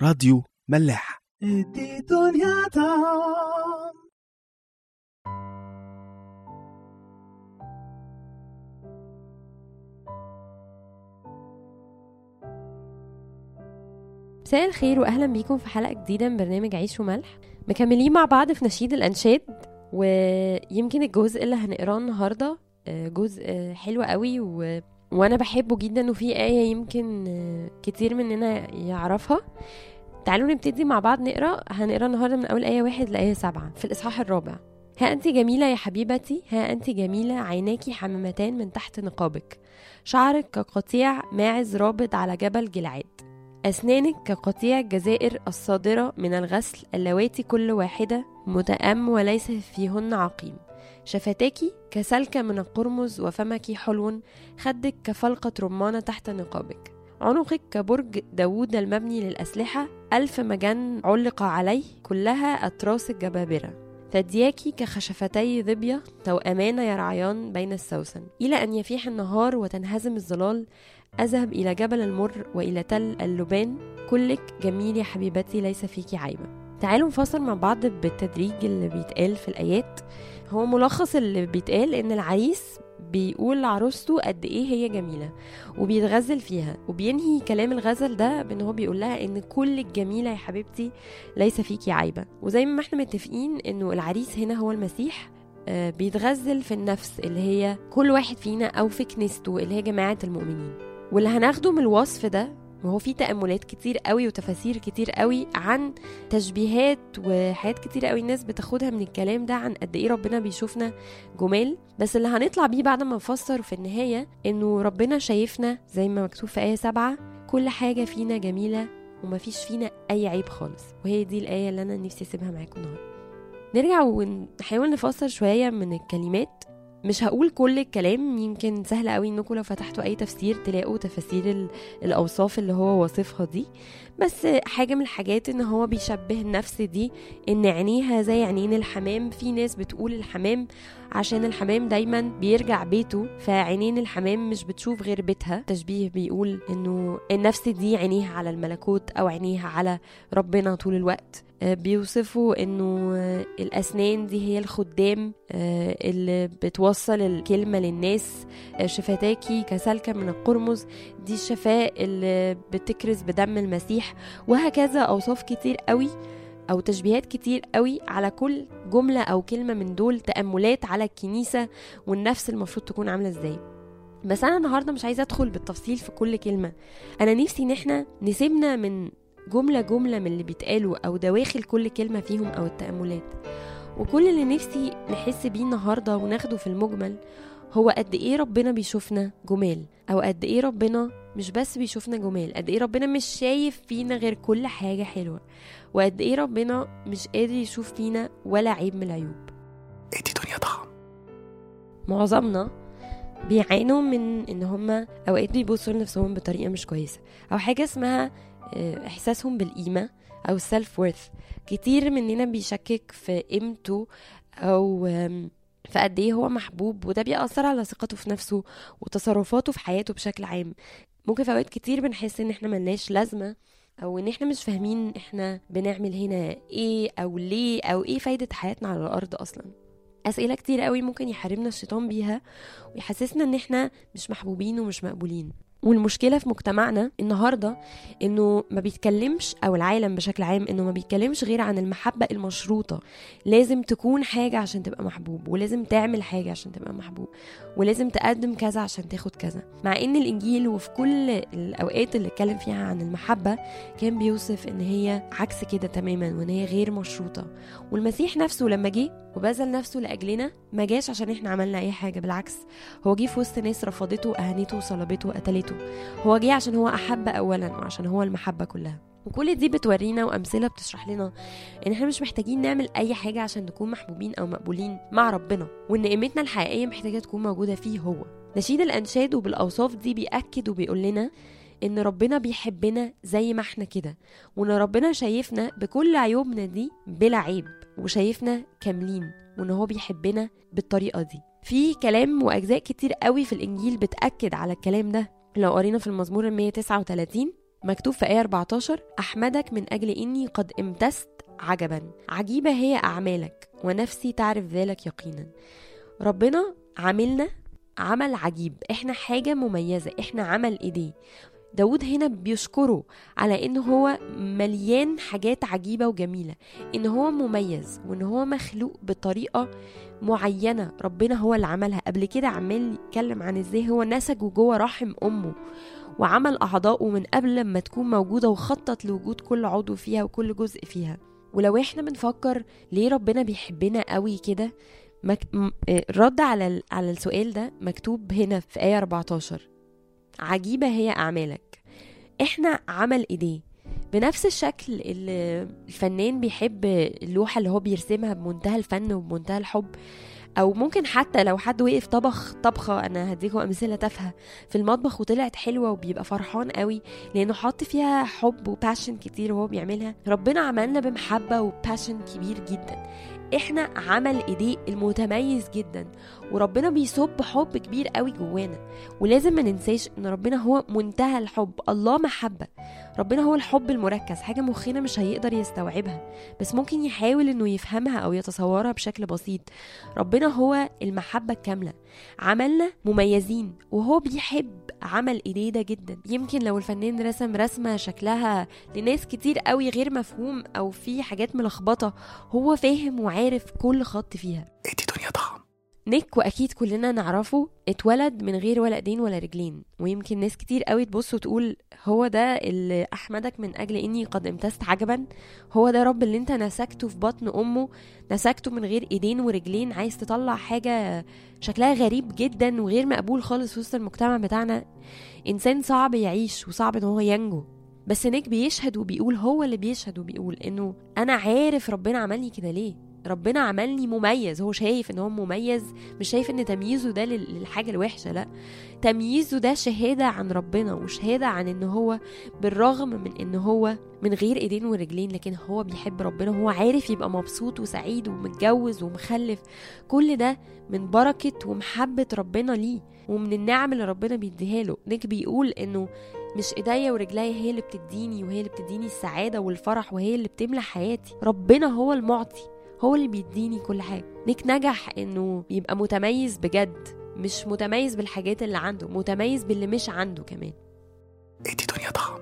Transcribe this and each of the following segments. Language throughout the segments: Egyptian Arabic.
راديو ملاح ادي دنيا طعم مساء الخير واهلا بيكم في حلقه جديده من برنامج عيش وملح مكملين مع بعض في نشيد الانشاد ويمكن الجزء اللي هنقراه النهارده آه، جزء آه، حلو قوي و... وانا بحبه جدا وفي ايه يمكن آه، كتير مننا يعرفها تعالوا نبتدي مع بعض نقرا هنقرا النهارده من اول ايه واحد لايه سبعة في الاصحاح الرابع ها أنت جميلة يا حبيبتي ها أنت جميلة عيناك حمامتان من تحت نقابك شعرك كقطيع ماعز رابض على جبل جلعاد أسنانك كقطيع الجزائر الصادرة من الغسل اللواتي كل واحدة متأم وليس فيهن عقيم شفتاك كسلكة من القرمز وفمك حلو خدك كفلقة رمانة تحت نقابك عنقك كبرج داوود المبني للأسلحة ألف مجن علق عليه كلها أتراس الجبابرة ثدياك كخشفتي ظبية توأمان يرعيان بين السوسن إلى أن يفيح النهار وتنهزم الظلال أذهب إلى جبل المر وإلى تل اللبان كلك جميل يا حبيبتي ليس فيك عيبة تعالوا نفسر مع بعض بالتدريج اللي بيتقال في الآيات هو ملخص اللي بيتقال إن العريس بيقول لعروسته قد إيه هي جميلة وبيتغزل فيها وبينهي كلام الغزل ده بإن هو بيقول لها إن كلك جميلة يا حبيبتي ليس فيكي عيبة وزي ما احنا متفقين إنه العريس هنا هو المسيح آه، بيتغزل في النفس اللي هي كل واحد فينا أو في كنيسته اللي هي جماعة المؤمنين واللي هناخده من الوصف ده وهو في تأملات كتير قوي وتفاسير كتير قوي عن تشبيهات وحاجات كتير قوي الناس بتاخدها من الكلام ده عن قد ايه ربنا بيشوفنا جمال بس اللي هنطلع بيه بعد ما نفسر في النهاية انه ربنا شايفنا زي ما مكتوب في آية سبعة كل حاجة فينا جميلة ومفيش فينا أي عيب خالص وهي دي الآية اللي أنا نفسي أسيبها معاكم النهاردة نرجع ونحاول نفسر شوية من الكلمات مش هقول كل الكلام يمكن سهل قوي انكم لو فتحتوا اي تفسير تلاقوا تفاسير ال- الاوصاف اللي هو واصفها دي بس حاجه من الحاجات ان هو بيشبه النفس دي ان عينيها زي عينين الحمام في ناس بتقول الحمام عشان الحمام دايما بيرجع بيته فعينين الحمام مش بتشوف غير بيتها تشبيه بيقول انه النفس دي عينيها على الملكوت او عينيها على ربنا طول الوقت آه، بيوصفوا انه آه، الاسنان دي هي الخدام آه، اللي بتوصل الكلمه للناس آه، شفتاكي كسلكه من القرمز دي الشفاء اللي بتكرز بدم المسيح وهكذا اوصاف كتير قوي او تشبيهات كتير قوي على كل جمله او كلمه من دول تاملات على الكنيسه والنفس المفروض تكون عامله ازاي بس انا النهارده مش عايزه ادخل بالتفصيل في كل كلمه انا نفسي ان احنا نسيبنا من جمله جمله من اللي بيتقالوا او دواخل كل كلمه فيهم او التاملات وكل اللي نفسي نحس بيه النهارده وناخده في المجمل هو قد ايه ربنا بيشوفنا جمال او قد ايه ربنا مش بس بيشوفنا جمال قد ايه ربنا مش شايف فينا غير كل حاجه حلوه وقد ايه ربنا مش قادر يشوف فينا ولا عيب من العيوب ادي دنيا طعم معظمنا بيعانوا من ان هما اوقات بيبصوا لنفسهم بطريقه مش كويسه او حاجه اسمها آه، احساسهم بالقيمه او السيلف وورث كتير مننا بيشكك في قيمته او آم، في قد ايه هو محبوب وده بيأثر على ثقته في نفسه وتصرفاته في حياته بشكل عام ممكن في اوقات كتير بنحس ان احنا ملناش لازمه او ان احنا مش فاهمين احنا بنعمل هنا ايه او ليه او ايه فايده حياتنا على الارض اصلا اسئله كتير قوي ممكن يحاربنا الشيطان بيها ويحسسنا ان احنا مش محبوبين ومش مقبولين والمشكله في مجتمعنا النهارده انه ما بيتكلمش او العالم بشكل عام انه ما بيتكلمش غير عن المحبه المشروطه لازم تكون حاجه عشان تبقى محبوب ولازم تعمل حاجه عشان تبقى محبوب ولازم تقدم كذا عشان تاخد كذا مع ان الانجيل وفي كل الاوقات اللي اتكلم فيها عن المحبه كان بيوصف ان هي عكس كده تماما وان هي غير مشروطه والمسيح نفسه لما جه وبذل نفسه لاجلنا ما جاش عشان احنا عملنا اي حاجه بالعكس هو جه في وسط ناس رفضته اهانته وصلبته وقتلته هو جه عشان هو احب اولا وعشان هو المحبه كلها وكل دي بتورينا وامثله بتشرح لنا ان احنا مش محتاجين نعمل اي حاجه عشان نكون محبوبين او مقبولين مع ربنا وان قيمتنا الحقيقيه محتاجه تكون موجوده فيه هو نشيد الانشاد وبالاوصاف دي بياكد وبيقول لنا ان ربنا بيحبنا زي ما احنا كده وان ربنا شايفنا بكل عيوبنا دي بلا عيب وشايفنا كاملين وان هو بيحبنا بالطريقه دي في كلام واجزاء كتير قوي في الانجيل بتاكد على الكلام ده لو قرينا في المزمور ال 139 مكتوب في آية 14 أحمدك من أجل إني قد امتست عجبا عجيبة هي أعمالك ونفسي تعرف ذلك يقينا ربنا عاملنا عمل عجيب احنا حاجة مميزة احنا عمل ايديه داود هنا بيشكره على ان هو مليان حاجات عجيبة وجميلة ان هو مميز وان هو مخلوق بطريقة معينة ربنا هو اللي عملها قبل كده عمال يتكلم عن ازاي هو نسجه جوه رحم امه وعمل اعضائه من قبل لما تكون موجودة وخطط لوجود كل عضو فيها وكل جزء فيها ولو احنا بنفكر ليه ربنا بيحبنا قوي كده مك... م- آه، الرد على ال... على السؤال ده مكتوب هنا في آية 14 عجيبة هي أعمالك احنا عمل ايديه بنفس الشكل اللي الفنان بيحب اللوحة اللي هو بيرسمها بمنتهى الفن وبمنتهى الحب او ممكن حتى لو حد وقف طبخ طبخة انا هديكم امثلة تافهة في المطبخ وطلعت حلوة وبيبقى فرحان قوي لانه حط فيها حب وباشن كتير وهو بيعملها ربنا عملنا بمحبة وباشن كبير جدا احنا عمل ايديه المتميز جدا وربنا بيصب حب كبير قوي جوانا ولازم ما ننساش ان ربنا هو منتهى الحب الله محبة ربنا هو الحب المركز حاجة مخنا مش هيقدر يستوعبها بس ممكن يحاول انه يفهمها او يتصورها بشكل بسيط ربنا هو المحبة الكاملة عملنا مميزين وهو بيحب عمل ايديه ده جدا يمكن لو الفنان رسم رسمة شكلها لناس كتير قوي غير مفهوم او في حاجات ملخبطة هو فاهم وعارف كل خط فيها ادي دنيا طعم نيك واكيد كلنا نعرفه اتولد من غير ولا ايدين ولا رجلين ويمكن ناس كتير قوي تبص وتقول هو ده اللي احمدك من اجل اني قد امتزت عجبا هو ده رب اللي انت نسكته في بطن امه نسكته من غير ايدين ورجلين عايز تطلع حاجه شكلها غريب جدا وغير مقبول خالص وسط المجتمع بتاعنا انسان صعب يعيش وصعب ان هو ينجو بس نيك بيشهد وبيقول هو اللي بيشهد وبيقول انه انا عارف ربنا عملني كده ليه ربنا عملني مميز هو شايف ان هو مميز مش شايف ان تمييزه ده لل- للحاجة الوحشة لا تمييزه ده شهادة عن ربنا وشهادة عن ان هو بالرغم من ان هو من غير ايدين ورجلين لكن هو بيحب ربنا هو عارف يبقى مبسوط وسعيد ومتجوز ومخلف كل ده من بركة ومحبة ربنا ليه ومن النعم اللي ربنا بيديها له نيك بيقول انه مش ايديا ورجليا هي اللي بتديني وهي اللي بتديني السعادة والفرح وهي اللي بتملى حياتي ربنا هو المعطي هو اللي بيديني كل حاجة نيك نجح انه يبقى متميز بجد مش متميز بالحاجات اللي عنده متميز باللي مش عنده كمان ادي دنيا طعم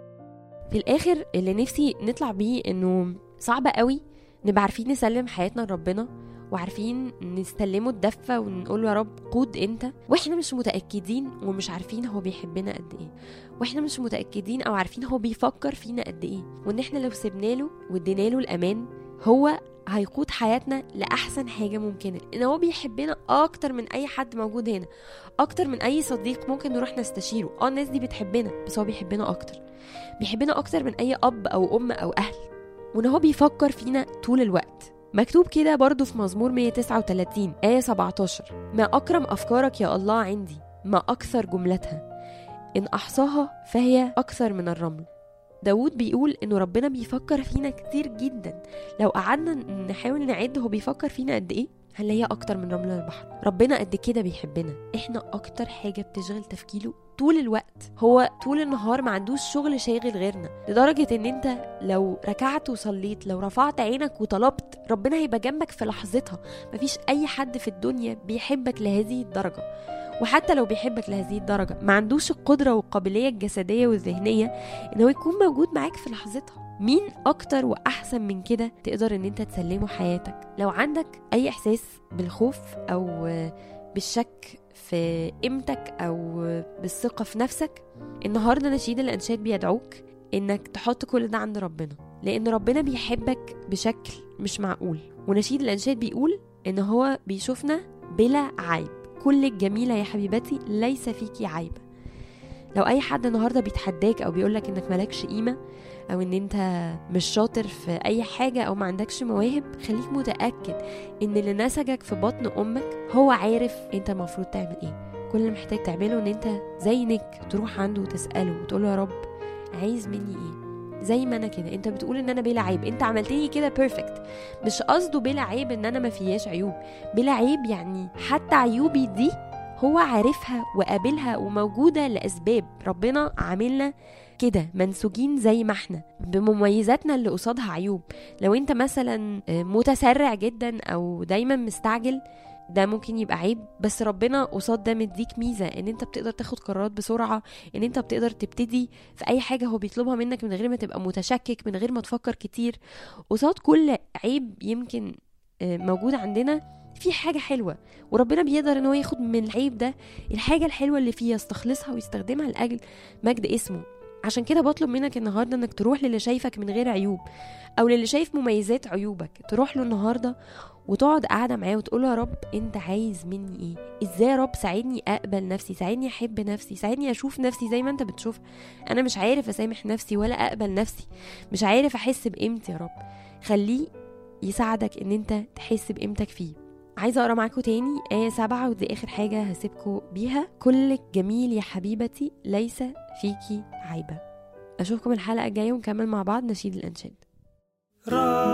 في الاخر اللي نفسي نطلع بيه انه صعب قوي نبقى عارفين نسلم حياتنا لربنا وعارفين نستلمه الدفة ونقول له يا رب قود انت واحنا مش متأكدين ومش عارفين هو بيحبنا قد ايه واحنا مش متأكدين او عارفين هو بيفكر فينا قد ايه وان احنا لو سيبنا له وادينا له الامان هو هيقود حياتنا لأحسن حاجة ممكنة إن هو بيحبنا أكتر من أي حد موجود هنا أكتر من أي صديق ممكن نروح نستشيره اه الناس دي بتحبنا بس هو بيحبنا أكتر بيحبنا أكتر من أي أب أو أم أو أهل وإن هو بيفكر فينا طول الوقت مكتوب كده برضو في مزمور 139 آية 17 ما أكرم أفكارك يا الله عندي ما أكثر جملتها إن أحصاها فهي أكثر من الرمل داود بيقول إنه ربنا بيفكر فينا كتير جدا لو قعدنا نحاول نعد هو بيفكر فينا قد إيه هنلاقيها أكتر من رمل البحر ربنا قد كده بيحبنا إحنا أكتر حاجة بتشغل تفكيره طول الوقت هو طول النهار ما عندوش شغل شاغل غيرنا لدرجة ان انت لو ركعت وصليت لو رفعت عينك وطلبت ربنا هيبقى جنبك في لحظتها مفيش اي حد في الدنيا بيحبك لهذه الدرجة وحتى لو بيحبك لهذه الدرجة ما عندوش القدرة والقابلية الجسدية والذهنية ان هو يكون موجود معاك في لحظتها مين اكتر واحسن من كده تقدر ان انت تسلمه حياتك لو عندك اي احساس بالخوف او بالشك في قيمتك او بالثقه في نفسك النهارده نشيد الانشاد بيدعوك انك تحط كل ده عند ربنا لان ربنا بيحبك بشكل مش معقول ونشيد الانشاد بيقول ان هو بيشوفنا بلا عيب كل الجميله يا حبيبتي ليس فيكي عيب لو اي حد النهارده بيتحداك او بيقولك انك مالكش قيمه او ان انت مش شاطر في اي حاجه او ما عندكش مواهب خليك متاكد ان اللي نسجك في بطن امك هو عارف انت المفروض تعمل ايه كل اللي محتاج تعمله ان انت زي نيك تروح عنده وتساله وتقول له يا رب عايز مني ايه زي ما انا كده انت بتقول ان انا بلا عيب انت عملتني كده بيرفكت مش قصده بلا عيب ان انا ما فياش عيوب بلا عيب يعني حتى عيوبي دي هو عارفها وقابلها وموجوده لاسباب ربنا عاملنا كده منسوجين زي ما احنا بمميزاتنا اللي قصادها عيوب لو انت مثلا آه، متسرع جدا او دايما مستعجل ده ممكن يبقى عيب بس ربنا قصاد ده مديك ميزة ان انت بتقدر تاخد قرارات بسرعة ان انت بتقدر تبتدي في اي حاجة هو بيطلبها منك من غير ما تبقى متشكك من غير ما تفكر كتير قصاد كل عيب يمكن آه، موجود عندنا في حاجة حلوة وربنا بيقدر ان هو ياخد من العيب ده الحاجة الحلوة اللي فيه يستخلصها ويستخدمها لأجل مجد اسمه عشان كده بطلب منك النهاردة انك تروح للي شايفك من غير عيوب او للي شايف مميزات عيوبك تروح له النهاردة وتقعد قاعدة معاه وتقول له يا رب انت عايز مني ايه ازاي يا رب ساعدني اقبل نفسي ساعدني احب نفسي ساعدني اشوف نفسي زي ما انت بتشوف انا مش عارف اسامح نفسي ولا اقبل نفسي مش عارف احس بقيمتي يا رب خليه يساعدك ان انت تحس بقيمتك فيه عايزة أقرأ معاكم تاني آية سبعة ودي آخر حاجة هسيبكم بيها كلك جميل يا حبيبتي ليس فيكي عيبة أشوفكم الحلقة الجاية ونكمل مع بعض نشيد الأنشاد راديو